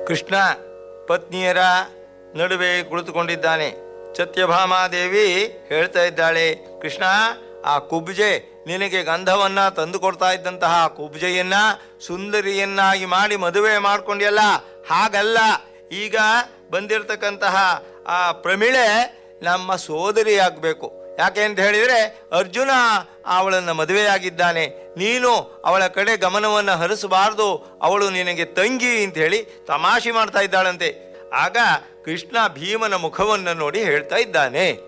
ಕೃಷ್ಣ ಪತ್ನಿಯರ ನಡುವೆ ಕುಳಿತುಕೊಂಡಿದ್ದಾನೆ ಸತ್ಯಭಾಮಾದೇವಿ ಹೇಳ್ತಾ ಇದ್ದಾಳೆ ಕೃಷ್ಣ ಆ ಕುಬ್ಜೆ ನಿನಗೆ ಗಂಧವನ್ನ ತಂದು ಕೊಡ್ತಾ ಇದ್ದಂತಹ ಆ ಕುಬ್ಜೆಯನ್ನ ಸುಂದರಿಯನ್ನಾಗಿ ಮಾಡಿ ಮದುವೆ ಮಾಡ್ಕೊಂಡ್ಯಲ್ಲ ಹಾಗಲ್ಲ ಈಗ ಬಂದಿರತಕ್ಕಂತಹ ಆ ಪ್ರಮಿಳೆ ನಮ್ಮ ಸೋದರಿ ಆಗಬೇಕು ಯಾಕೆ ಅಂತ ಹೇಳಿದರೆ ಅರ್ಜುನ ಅವಳನ್ನು ಮದುವೆಯಾಗಿದ್ದಾನೆ ನೀನು ಅವಳ ಕಡೆ ಗಮನವನ್ನು ಹರಿಸಬಾರ್ದು ಅವಳು ನಿನಗೆ ತಂಗಿ ಅಂತ ಹೇಳಿ ತಮಾಷೆ ಮಾಡ್ತಾ ಇದ್ದಾಳಂತೆ ಆಗ ಕೃಷ್ಣ ಭೀಮನ ಮುಖವನ್ನು ನೋಡಿ ಹೇಳ್ತಾ ಇದ್ದಾನೆ